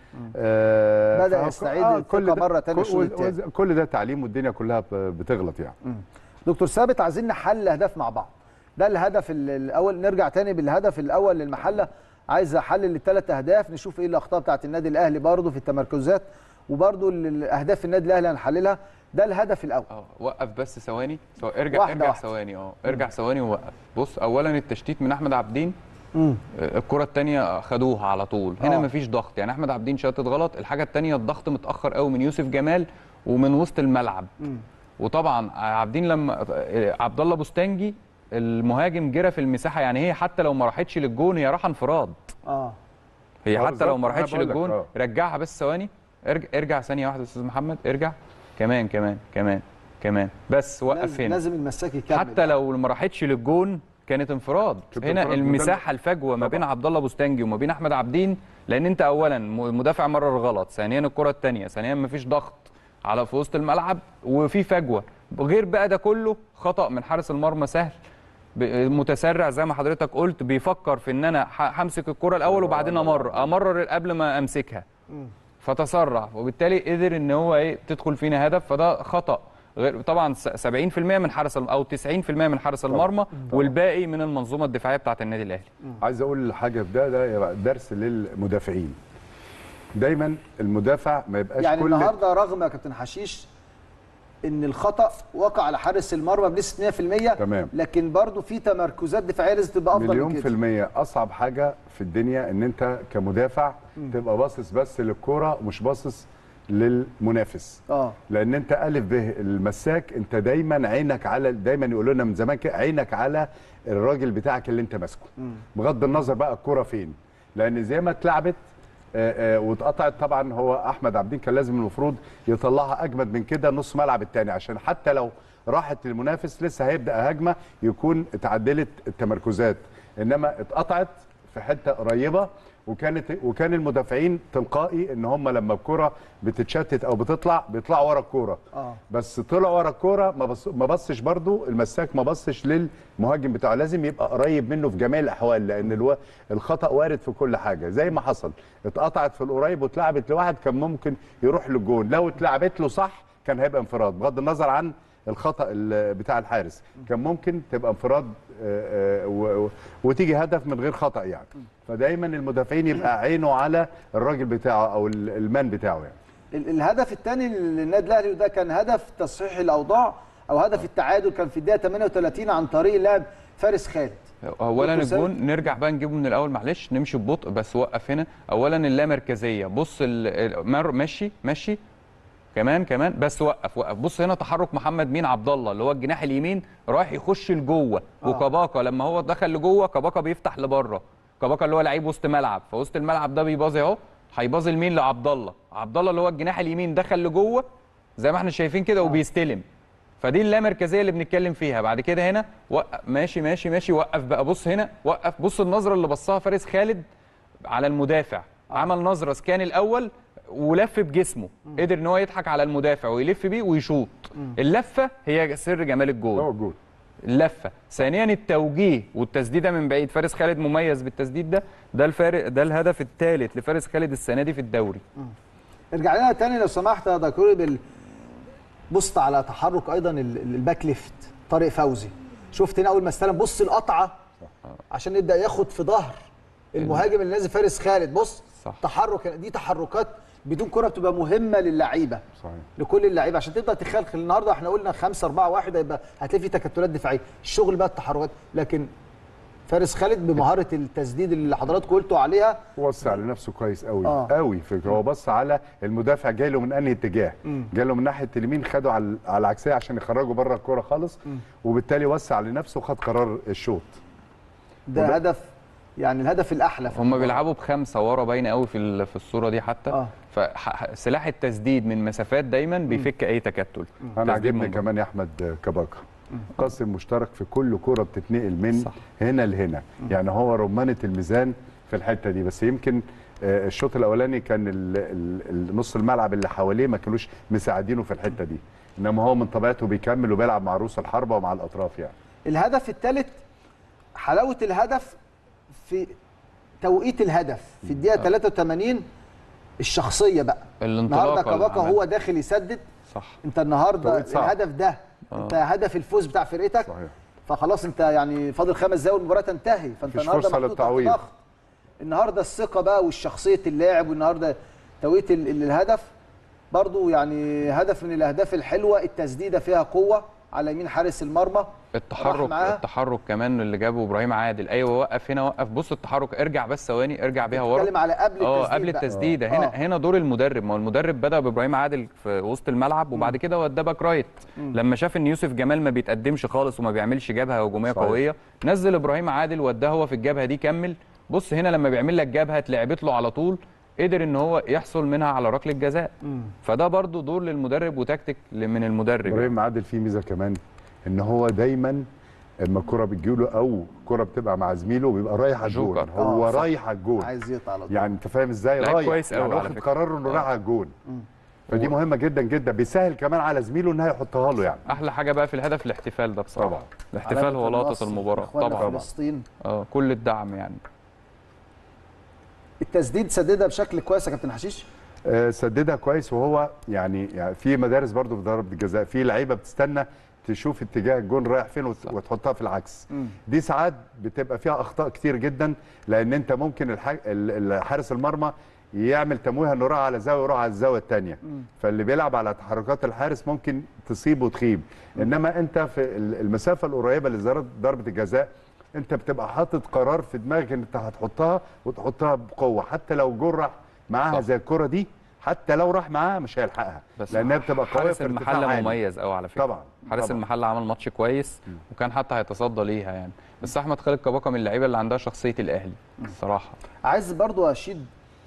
آه، بدأ فهو- يستعيد آه، الثقة كل ده- مرة تانية كل- الشوط التاني. كل ده تعليم والدنيا كلها ب- بتغلط يعني دكتور ثابت عايزين نحل اهداف مع بعض ده الهدف ال- الاول نرجع تاني بالهدف الاول للمحله عايز احلل الثلاث اهداف نشوف ايه الاخطاء بتاعت النادي الاهلي برضه في التمركزات وبرضه ال- الاهداف النادي الاهلي هنحللها ده الهدف الاول اه وقف بس ثواني سواء ارجع واحدة ارجع واحدة. ثواني اه ارجع ثواني ووقف بص اولا التشتيت من احمد عبدين مم. الكره الثانيه خدوها على طول هنا آه. مفيش ضغط يعني احمد عبدين شاطت غلط الحاجه الثانيه الضغط متاخر قوي من يوسف جمال ومن وسط الملعب مم. وطبعا عابدين لما عبد الله بوستانجي المهاجم جرى في المساحه يعني هي حتى لو ما راحتش للجون هي راحه انفراد اه هي آه حتى لو ما بالظبط، أنا راحتش بقول لك، للجون آه. رجعها بس ثواني ارجع ارجع ثانيه واحده يا استاذ محمد ارجع كمان كمان كمان كمان بس وقف لازم, هنا لازم المساك يكمل حتى لو ما راحتش للجون كانت انفراد كانت هنا انفراد المساحه الفجوه ما بين عبد الله بوستانجي وما بين احمد عبدين لان انت اولا المدافع مرر غلط ثانيا الكره الثانيه ثانيا ما فيش ضغط على في وسط الملعب وفي فجوه غير بقى ده كله خطا من حارس المرمى سهل ب- متسرع زي ما حضرتك قلت بيفكر في ان انا ح- همسك الكره الاول وبعدين امرر امرر قبل ما امسكها فتسرع وبالتالي قدر ان هو ايه تدخل فينا هدف فده خطا غير طبعا س- 70% من حارس الم- او 90% من حارس المرمى والباقي من المنظومه الدفاعيه بتاعه النادي الاهلي عايز اقول حاجه في ده ده يبقى درس للمدافعين دايما المدافع ما يبقاش يعني كل النهارده رغم يا كابتن حشيش ان الخطا وقع على حارس المرمى بنسبه 100% تمام. لكن برضو في تمركزات دفاعيه لازم تبقى افضل مليون من في كده المية أصعب حاجة في الدنيا إن أنت كمدافع تبقى باصص بس للكورة ومش باصص للمنافس اه لأن أنت ألف به المساك أنت دايما عينك على دايما يقولوا لنا من زمان كده عينك على الراجل بتاعك اللي أنت ماسكه بغض النظر بقى الكورة فين لأن زي ما اتلعبت آه، آه، واتقطعت طبعا هو احمد عبدين كان لازم المفروض يطلعها اجمد من كده نص ملعب الثاني عشان حتى لو راحت للمنافس لسه هيبدا هجمه يكون اتعدلت التمركزات انما اتقطعت في حته قريبه وكانت وكان المدافعين تلقائي ان هم لما الكره بتتشتت او بتطلع بيطلعوا ورا الكوره اه بس طلع ورا الكوره ما بص ما بصش برضو المساك ما بصش للمهاجم بتاعه لازم يبقى قريب منه في جميع الاحوال لان الو... الخطا وارد في كل حاجه زي ما حصل اتقطعت في القريب واتلعبت لواحد كان ممكن يروح للجون لو اتلعبت له صح كان هيبقى انفراد بغض النظر عن الخطا ال- بتاع الحارس كان ممكن تبقى انفراد آه، آه، و- و- وتيجي هدف من غير خطا يعني فدايما المدافعين يبقى عينه على الراجل بتاعه او ال- المان بتاعه يعني ال- الهدف الثاني للنادي الاهلي وده كان هدف تصحيح الاوضاع او هدف التعادل كان في الدقيقه 38 عن طريق اللاعب فارس خالد اولا دكتور سامي؟ الجون نرجع بقى نجيبه من الاول معلش نمشي ببطء بس وقف هنا اولا اللامركزيه بص ال- ال- مر- ماشي ماشي كمان كمان بس وقف وقف بص هنا تحرك محمد مين عبد الله اللي هو الجناح اليمين رايح يخش لجوه آه. وكباكا لما هو دخل لجوه كباكا بيفتح لبره كباكا اللي هو لعيب وسط ملعب فوسط الملعب ده بيباظي اهو هيباظي لمين لعبد الله عبد الله اللي هو الجناح اليمين دخل لجوه زي ما احنا شايفين كده وبيستلم فدي اللامركزيه اللي بنتكلم فيها بعد كده هنا وقف ماشي ماشي ماشي وقف بقى بص هنا وقف بص النظره اللي بصها فارس خالد على المدافع عمل نظره سكان الاول ولف بجسمه قدر ان هو يضحك على المدافع ويلف بيه ويشوط اللفه هي سر جمال هو الجول الجول اللفه ثانيا التوجيه والتسديده من بعيد فارس خالد مميز بالتسديد ده ده الفارق ده الهدف الثالث لفارس خالد السنه دي في الدوري ارجع لنا تاني لو سمحت يا دكتور بال بصت على تحرك ايضا ال- ال- الباك ليفت طارق فوزي شفت هنا اول ما استلم بص القطعه عشان يبدا ياخد في ظهر المهاجم اللي نازل فارس خالد بص صح. تحرك دي تحركات بدون كره بتبقى مهمه للعيبه صحيح لكل اللعيبه عشان تبدا تخلخل النهارده احنا قلنا 5 4 1 هيبقى هتلاقي في تكتلات دفاعيه الشغل بقى التحركات لكن فارس خالد بمهاره التسديد اللي حضراتكم قلتوا عليها وسع لنفسه كويس قوي آه. قوي فكره هو بص على المدافع جاي له من انهي اتجاه جاي له من ناحيه اليمين خده على على العكسيه عشان يخرجه بره الكوره خالص وبالتالي وسع لنفسه وخد قرار الشوط ده وده- هدف يعني الهدف الاحلى في هم المباراة. بيلعبوا بخمسه ورا باينه قوي في ال- في الصوره دي حتى آه. فسلاح التسديد من مسافات دايما بيفك اي تكتل انا تسديد عاجبني من كمان يا احمد كباكا قاسم مشترك في كل كوره بتتنقل من صح. هنا لهنا يعني هو رمانه الميزان في الحته دي بس يمكن آه، الشوط الاولاني كان ال- ال- ال- نص الملعب اللي حواليه ما كانوش مساعدينه في الحته دي انما هو من طبيعته بيكمل وبيلعب مع رؤوس الحربه ومع الاطراف يعني الهدف الثالث حلاوه الهدف في توقيت الهدف في الدقيقه 83 الشخصيه بقى الانطلاقه النهارده اللي كباكا عملها. هو داخل يسدد صح انت النهارده توقيت صعب. الهدف ده انت هدف الفوز بتاع فرقتك صحيح فخلاص انت يعني فاضل خمس دقايق والمباراه تنتهي فانت مفيش النهارده فرصة محطوط تحت للتعويض. ضغط النهارده الثقه بقى والشخصيه اللاعب والنهارده توقيت ال- ال- الهدف برضو يعني هدف من الاهداف الحلوه التسديده فيها قوه على يمين حارس المرمى التحرك معاها؟ التحرك كمان اللي جابه ابراهيم عادل ايوه وقف هنا وقف بص التحرك ارجع بس ثواني ارجع بيها ورا بتتكلم على قبل اه التسديد قبل بقى. التسديده آه. هنا هنا دور المدرب ما هو المدرب بدا بابراهيم عادل في وسط الملعب وبعد كده وداه باك رايت لما شاف ان يوسف جمال ما بيتقدمش خالص وما بيعملش جبهه هجوميه صحيح. قويه نزل ابراهيم عادل وداه هو في الجبهه دي كمل بص هنا لما بيعمل لك جبهه اتلعبت له على طول قدر ان هو يحصل منها على ركله جزاء فده برضو دور للمدرب وتكتيك من المدرب ابراهيم عادل فيه ميزه كمان ان هو دايما اما الكره بتجيله او الكره بتبقى مع زميله بيبقى رايح على الجون جوكر. هو آه، صح. رايح على الجون عايز يقطع على طول يعني انت فاهم ازاي لعيب رايح كويس يعني قوي على واخد فكرة. قرار انه آه. رايح على الجون فدي مهمه جدا جدا بيسهل كمان على زميله ان هو يحطها له يعني احلى حاجه بقى في الهدف الاحتفال ده بصراحه طبعا. الاحتفال هو علامة لقطه النصر المباراه لإخواننا في طبعا فلسطين اه كل الدعم يعني التسديد سددها بشكل كويس يا كابتن حشيش آه، سددها كويس وهو يعني, يعني في مدارس برضو في ضربه الجزاء في لعيبه بتستنى تشوف اتجاه الجون رايح فين وت- وتحطها في العكس دي ساعات بتبقى فيها اخطاء كتير جدا لان انت ممكن الح- ال- ال- حارس المرمى يعمل تمويه انه راح على زاويه ويروح على الزاويه الثانيه فاللي بيلعب على تحركات الحارس ممكن تصيب وتخيب انما انت في ال- المسافه القريبه لضربه الجزاء انت بتبقى حاطط قرار في دماغك ان انت هتحطها وتحطها بقوه حتى لو جون راح معاها صح. زي الكره دي حتى لو راح معاها مش هيلحقها بس لانها بتبقى قويه حارس في ارتفاع المحله عالي. مميز قوي على فكره طبعا حارس طبعا. المحله عمل ماتش كويس وكان حتى هيتصدى ليها يعني بس احمد خالد كباكا من اللعيبه اللي عندها شخصيه الاهلي الصراحه عايز برضو اشيد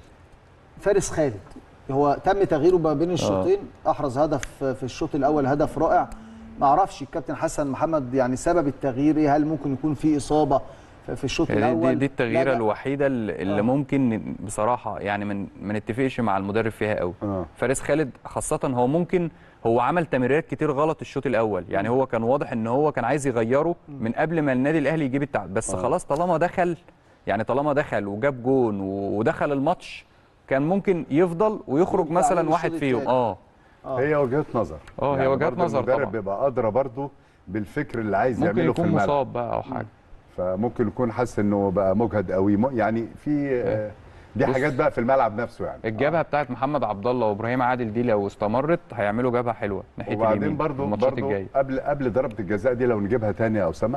فارس خالد هو تم تغييره ما بين الشوطين احرز هدف في الشوط الاول هدف رائع ما اعرفش الكابتن حسن محمد يعني سبب التغيير ايه هل ممكن يكون في اصابه في في الشوط هي دي, الاول دي, دي التغييره لا، الوحيده اللي اللي آه. ممكن بصراحه يعني من ما نتفقش مع المدرب فيها قوي آه. فارس خالد خاصه هو ممكن هو عمل تمريرات كتير غلط الشوط الاول يعني هو كان واضح ان هو كان عايز يغيره من قبل ما النادي الاهلي يجيب التعادل بس خلاص طالما دخل يعني طالما دخل وجاب جون و- ودخل الماتش كان ممكن يفضل ويخرج يرجع مثلا عليه واحد الشوط فيهم التاني. اه هي وجهه نظر اه، هي وجهات برضو نظر المدرب طبعا. بيبقى ادرى برضو بالفكر اللي عايز ممكن يعمله في يكون الملعب مصاب بقى او حاجه فممكن يكون حاسس انه بقى مجهد قوي م- يعني في آه، دي بص. حاجات بقى في الملعب نفسه يعني الجبهه بتاعت محمد عبد الله وابراهيم عادل دي لو استمرت هيعملوا جبهه حلوه ناحيه وبعدين اليمين برضو في الماتشات برضو الجايه قبل قبل ضربه الجزاء دي لو نجيبها تاني يا اسامه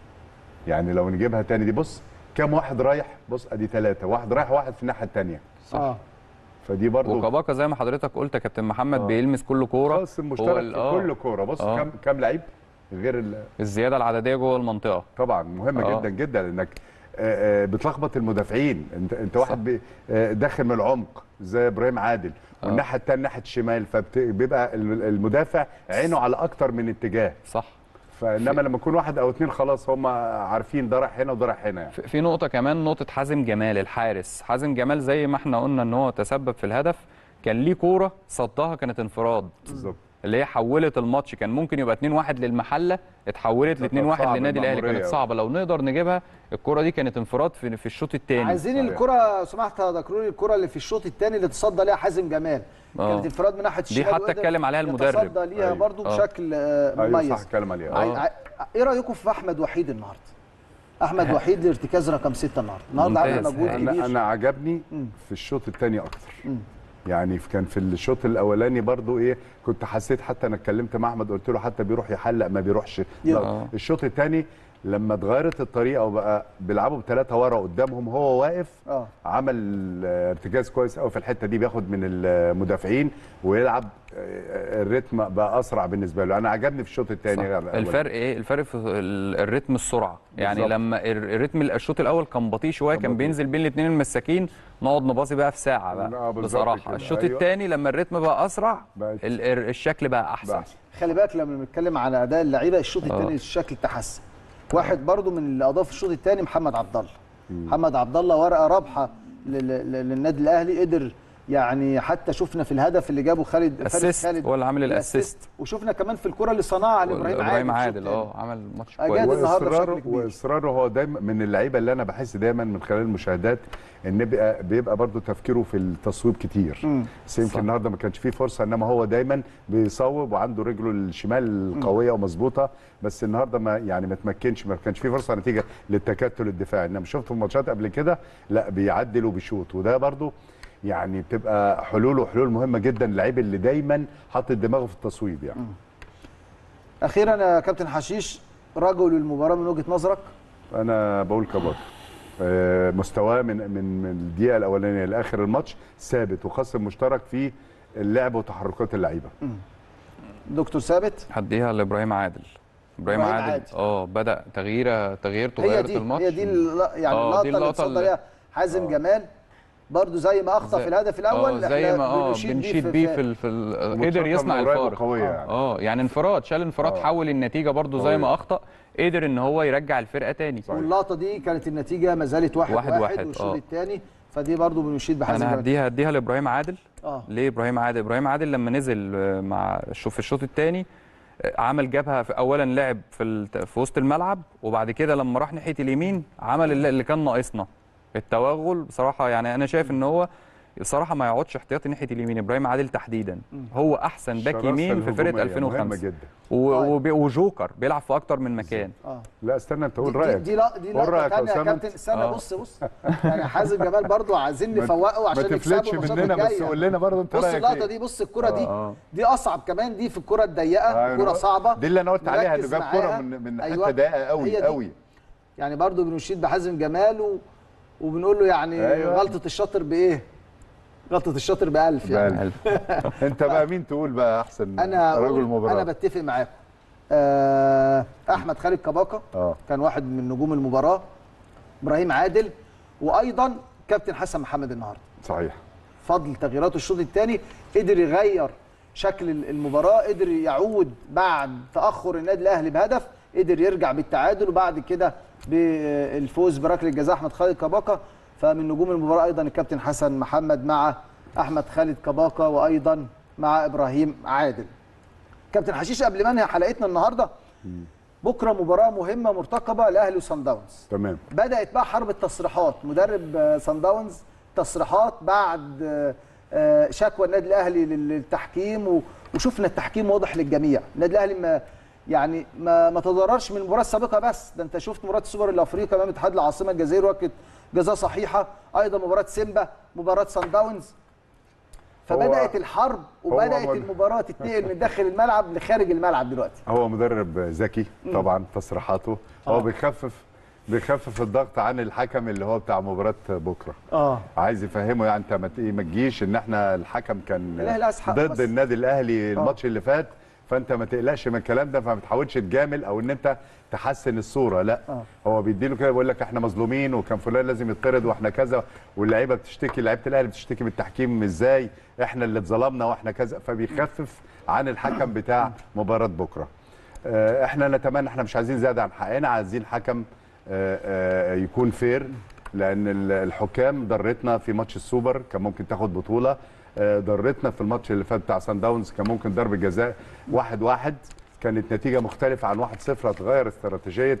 يعني لو نجيبها تاني دي بص كام واحد رايح بص ادي ثلاثه واحد رايح واحد في الناحيه الثانيه صح اه فدي برضو وكباكا زي ما حضرتك قلت يا كابتن محمد آه. بيلمس كل كوره خالص هو المشترك ال- في آه. كل كوره بص آه. كام كام لعيب غير ال- الزياده العدديه جوه المنطقه طبعا مهمه آه. جدا جدا انك آه، آه، بتلخبط المدافعين انت انت واحد بي- آه، داخل من العمق زي ابراهيم عادل آه. والناحيه الثانيه ناحيه الشمال فبيبقى المدافع عينه على اكتر من اتجاه صح فانما لما يكون واحد او اثنين خلاص هم عارفين ده رايح هنا وده رايح هنا يعني. في في نقطه كمان نقطه حازم جمال الحارس حازم جمال زي ما احنا قلنا ان هو تسبب في الهدف كان ليه كوره صدها كانت انفراد بالظبط اللي هي حولت الماتش كان ممكن يبقى 2-1 للمحله اتحولت ل كانت 2-1 صعبة للنادي الاهلي المأمورية كانت أوي. صعبه لو نقدر نجيبها الكره دي كانت انفراد في في الشوط الثاني عايزين صحيح. الكره لو سمحت يا دكروري الكره اللي في الشوط الثاني اللي تصدى ليها حازم جمال آه. كانت انفراد من ناحيه دي الشمال حتى وقدر اتكلم عليها المدرب. يتصدى ليها أيوة. برضو آه. بشكل آه، ايوه مميز صح اتكلم عليها عاي- آه. عاي- ايه رايكم في احمد وحيد النهارده احمد وحيد لارتكاز رقم ستة النهارده النهارده عمل ممتاز. مجهود انا كبير انا عجبني مم. في الشوط الثاني اكتر مم. يعني كان في الشوط الاولاني برضو ايه كنت حسيت حتى انا اتكلمت مع احمد قلت له حتى بيروح يحلق ما بيروحش يلا. لا آه. الشوط الثاني لما اتغيرت الطريقه وبقى بيلعبوا بثلاثه ورا قدامهم هو واقف اه عمل آه، ارتكاز كويس قوي في الحته دي بياخد من المدافعين ويلعب آه، الريتم بقى اسرع بالنسبه له انا عجبني في الشوط الثاني الفرق ايه الفرق في ال- الريتم السرعه يعني بالظبط. لما الر- الريتم الشوط الاول كان بطيء شويه كان كان بطيء. بينزل بين الاثنين المساكين نقعد نباصي بقى في ساعه آه، بقى بالظبط بصراحه كده. الشوط أيوة. الثاني لما الريتم بقى اسرع بقت- ال- ال- الشكل بقى احسن بس. خلي بالك لما بنتكلم على اداء اللعيبه الشوط الثاني الشكل تحسن واحد برضو من اللي اضاف الشوط الثاني محمد عبد الله محمد عبد الله ورقه رابحه لل- لل- للنادي الاهلي قدر يعني حتى شفنا في الهدف اللي جابه خالد فارس اسيست خالد هو اللي عامل الاسيست وشفنا كمان في الكره اللي صنعها لابراهيم ابراهيم عادل عادل الشوط اه عمل ماتش أجاد كويس النهاردة بشكل واصراره كبير. واصراره هو دايما من اللعيبه اللي انا بحس دايما من خلال المشاهدات ان بيبقى بيبقى برضه تفكيره في التصويب كتير مم. بس يمكن صح. النهارده ما كانش فيه فرصه انما هو دايما بيصوب وعنده رجله الشمال قويه ومظبوطه بس النهارده ما يعني ما تمكنش ما كانش فيه فرصه نتيجه للتكتل الدفاعي انما شفته في ماتشات قبل كده لا بيعدل وبيشوط وده برضه يعني بتبقى حلوله حلول مهمه جدا اللعيب اللي دايما حاطط دماغه في التصويب يعني اخيرا يا كابتن حشيش رجل المباراه من وجهه نظرك انا بقول كبار آه، مستواه من من من الدقيقه الاولانيه لاخر الماتش ثابت وخصم مشترك في اللعب وتحركات اللعيبه دكتور ثابت هديها لابراهيم عادل ابراهيم إبراهيم عادل عادل. اه بدا تغييره تغييرته هي غيرت دي الماتش هي دي الل- يعني آه، اللقطه دي اللي اللقطة اتصدى اللي- عليها حازم جمال برضو زي ما اخطا زي- في الهدف الاول اه زي إحنا ما اه بنشيد بنشيد بيه في ال- في ال- قدر ماتشات يصنع من قريب الفارق وقوية يعني. اه يعني انفراد شال انفراد آه. حول النتيجه برضو زي قوية. ما اخطا قدر ان هو يرجع الفرقه تاني واللقطه دي كانت النتيجه ما زالت واحد واحد واحد, واحد، والشوط آه. الثاني فدي برضو بنشيد بحازم انا جمال هديها هديها لابراهيم عادل اه ليه ابراهيم عادل ابراهيم عادل لما نزل آه، مع شوف في الشوط الثاني عمل جبهه في اولا لعب في الت- في وسط الملعب وبعد كده لما راح ناحيه اليمين عمل اللي اللي كان ناقصنا التوغل بصراحه يعني انا شايف ان هو بصراحه ما يقعدش احتياطي ناحيه اليمين ابراهيم عادل تحديدا هو احسن باك الشراسة يمين في فرقه الهجومية مهمة 2005 جدا و- طيب. وب- وجوكر بيلعب في اكتر من مكان اه لا استنى انت قول دي- رايك دي لا دي قول لقطه رأيك يا ثانيه يا أسامة كابتن أنت. استنى آه. بص بص يعني حازم جمال برضو عايزين ما- نفوقه ما عشان تفلتش يكسبوا الماتشات مننا بس الجاية. قول لنا برضه انت بص رايك اللقطه إيه؟ دي بص الكره دي آه. دي اصعب كمان دي في الكره الضيقه أيوة. كره صعبه دي اللي انا قلت عليها انه نركز جاب كرة معاها. من من حته أيوة. ضيقه هي قوي دي. قوي يعني برضو بنشيد بحازم جمال و... وبنقول له يعني أيوة. غلطه الشاطر بايه غلطه الشاطر بألف يعني بألف. انت بقى مين تقول بقى احسن انا رجل أقول المباراه انا بتفق معاكم آه احمد خالد كباكا اه كان واحد من نجوم المباراه ابراهيم عادل وايضا كابتن حسن محمد النهارده صحيح فضل تغييراته الشوط الثاني قدر يغير شكل المباراه قدر يعود بعد تاخر النادي الاهلي بهدف قدر يرجع بالتعادل وبعد كده بالفوز بركله جزاء احمد خالد كباكا فمن نجوم المباراه ايضا الكابتن حسن محمد مع احمد خالد كباكا وايضا مع ابراهيم عادل كابتن حشيش قبل ما انهي حلقتنا النهارده بكره مباراه مهمه مرتقبه لاهلي وصن داونز تمام بدات بقى حرب التصريحات مدرب آه، صن داونز تصريحات بعد آه، آه، شكوى النادي الاهلي لل- للتحكيم و- وشفنا التحكيم واضح للجميع النادي الاهلي ما يعني ما ما تضررش من المباراه السابقه بس ده انت شفت مباراه السوبر الافريقي امام اتحاد العاصمه الجزائر وكت جزاء صحيحه ايضا مباراه سيمبا مباراه صن داونز فبدات الحرب وبدات مد- المباراه تتنقل من داخل الملعب لخارج الملعب دلوقتي هو مدرب ذكي طبعا تصريحاته هو بيخفف بيخفف الضغط عن الحكم اللي هو بتاع مباراه بكره اه عايز يفهمه يعني انت ما ت- ما تجيش ان احنا الحكم كان الأهلي عايز حق ضد بس. النادي الاهلي الماتش اللي فات فانت ما تقلقش من الكلام ده فما تحاولش تجامل او ان انت تحسن الصوره لا آه. هو بيديله كده بيقول لك احنا مظلومين وكان فلان لازم يطرد واحنا كذا واللعيبه بتشتكي لعيبه الاهلي بتشتكي من التحكيم ازاي احنا اللي اتظلمنا واحنا كذا فبيخفف عن الحكم بتاع مباراه بكره آه، احنا نتمنى احنا مش عايزين زياده عن حقنا عايزين حكم آه، آه، يكون فير لان ال- الحكام ضرتنا في ماتش السوبر كان ممكن تاخد بطوله آه، ضرتنا في الماتش اللي فات بتاع سان داونز كان ممكن ضرب جزاء واحد واحد كانت نتيجه مختلفه عن 1-0 هتغير استراتيجيه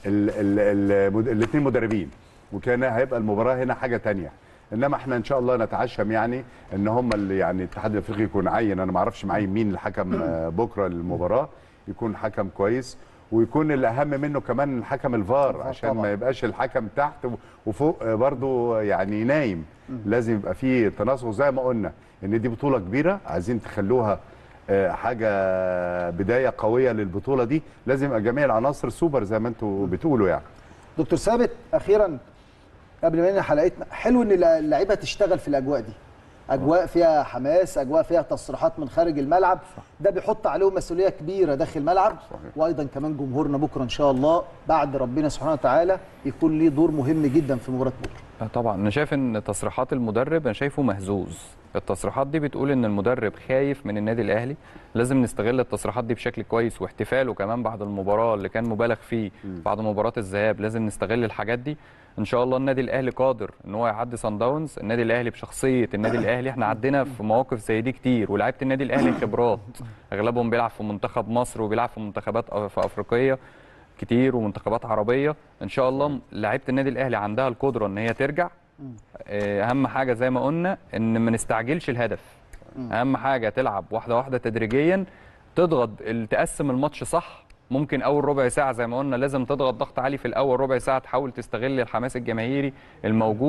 الاثنين مدربين وكان هيبقى المباراه هنا حاجه تانية انما احنا ان شاء الله نتعشم يعني ان هم اللي يعني الاتحاد الافريقي يكون عين انا ما اعرفش معين مين الحكم آه، بكره للمباراه يكون حكم كويس ويكون الاهم منه كمان الحكم الفار عشان طبعاً. ما يبقاش الحكم تحت وفوق آه، برضو يعني نايم لازم يبقى فيه تناسق زي ما قلنا ان دي بطوله كبيره عايزين تخلوها آه، حاجه بدايه قويه للبطوله دي لازم يبقى جميع العناصر سوبر زي ما انتوا بتقولوا يعني دكتور ثابت اخيرا قبل ما ننهي حلقتنا حلو ان اللعيبه تشتغل في الاجواء دي اجواء فيها حماس اجواء فيها تصريحات من خارج الملعب ده بيحط عليهم مسؤوليه كبيره داخل الملعب وايضا كمان جمهورنا بكره ان شاء الله بعد ربنا سبحانه وتعالى يكون ليه دور مهم جدا في مباراه بكره آه طبعا انا شايف ان تصريحات المدرب انا شايفه مهزوز التصريحات دي بتقول ان المدرب خايف من النادي الاهلي لازم نستغل التصريحات دي بشكل كويس واحتفاله كمان بعد المباراه اللي كان مبالغ فيه بعد مباراه الذهاب لازم نستغل الحاجات دي ان شاء الله النادي الاهلي قادر ان هو يعدي صن داونز النادي الاهلي بشخصيه النادي الاهلي احنا عدينا في مواقف زي دي كتير ولاعيبه النادي الاهلي خبرات اغلبهم بيلعب في منتخب مصر وبيلعب في منتخبات أف- في افريقيه كتير ومنتخبات عربيه ان شاء الله لعيبه النادي الاهلي عندها القدره ان هي ترجع آه، اهم حاجه زي ما قلنا ان ما نستعجلش الهدف اهم حاجه تلعب واحده واحده تدريجيا تضغط ال- تقسم الماتش صح ممكن اول ربع ساعه زي ما قلنا لازم تضغط ضغط عالي في الاول ربع ساعه تحاول تستغل الحماس الجماهيري الموجود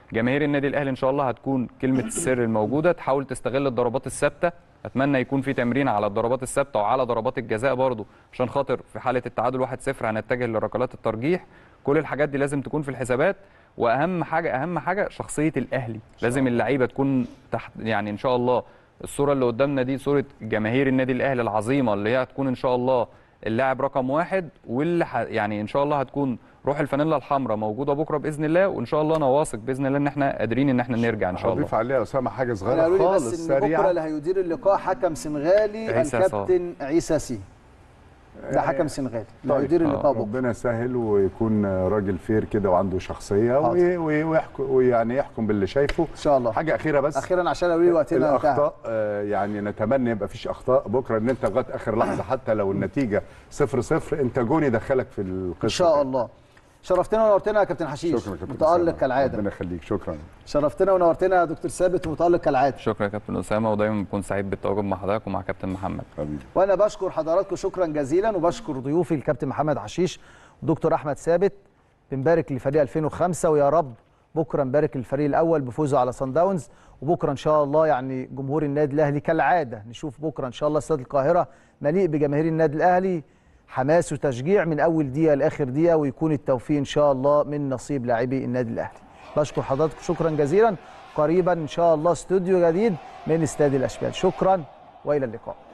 جماهير النادي الاهلي ان شاء الله هتكون كلمه السر الموجوده تحاول تستغل الضربات الثابته اتمنى يكون في تمرين على الضربات الثابته وعلى ضربات الجزاء برضو عشان خاطر في حاله التعادل 1-0 هنتجه لركلات الترجيح كل الحاجات دي لازم تكون في الحسابات واهم حاجه اهم حاجه شخصيه الاهلي لازم اللعيبه تكون تحت يعني ان شاء الله الصوره اللي قدامنا دي صوره جماهير النادي الاهلي العظيمه اللي هي هتكون ان شاء الله اللاعب رقم واحد واللي ح... يعني ان شاء الله هتكون روح الفانيلا الحمراء موجوده بكره باذن الله وان شاء الله انا واثق باذن الله ان احنا قادرين ان احنا نرجع ان شاء الله هضيف عليها اسامه حاجه انا صغيره قالوا لي خالص بس ان بكره سريعه اللي هيدير اللقاء حكم سنغالي عيسى الكابتن عيسى سي ده حكم سنغالي اللي هيدير اللقاء بكره ربنا يسهل ويكون راجل فير كده وعنده شخصيه حاضر. وي- وي- ويحكم ويعني يحكم باللي شايفه ان شاء الله حاجه اخيره بس اخيرا عشان قالوا لي وقتنا انتهى الاخطاء آه، يعني نتمنى يبقى فيش اخطاء بكره ان انت لغايه اخر لحظه حتى لو النتيجه صفر صفر انت جون يدخلك في القصه ان شاء دي. الله شرفتنا ونورتنا يا كابتن حشيش شكرا يا كابتن متالق أسامة. كالعاده ربنا يخليك شكرا شرفتنا ونورتنا يا دكتور ثابت ومتالق كالعاده شكرا يا كابتن اسامه ودايما بكون سعيد بالتواجد مع حضرتك ومع كابتن محمد حبيبي وانا بشكر حضراتكم شكرا جزيلا وبشكر ضيوفي الكابتن محمد حشيش ودكتور احمد ثابت بنبارك لفريق 2005 ويا رب بكره نبارك للفريق الاول بفوزه على صن داونز وبكره ان شاء الله يعني جمهور النادي الاهلي كالعاده نشوف بكره ان شاء الله استاد القاهره مليء بجماهير النادي الاهلي حماس وتشجيع من اول دقيقه لاخر دقيقه ويكون التوفيق ان شاء الله من نصيب لاعبي النادي الاهلي بشكر حضراتكم شكرا جزيلا قريبا ان شاء الله استوديو جديد من استاد الاشبال شكرا والى اللقاء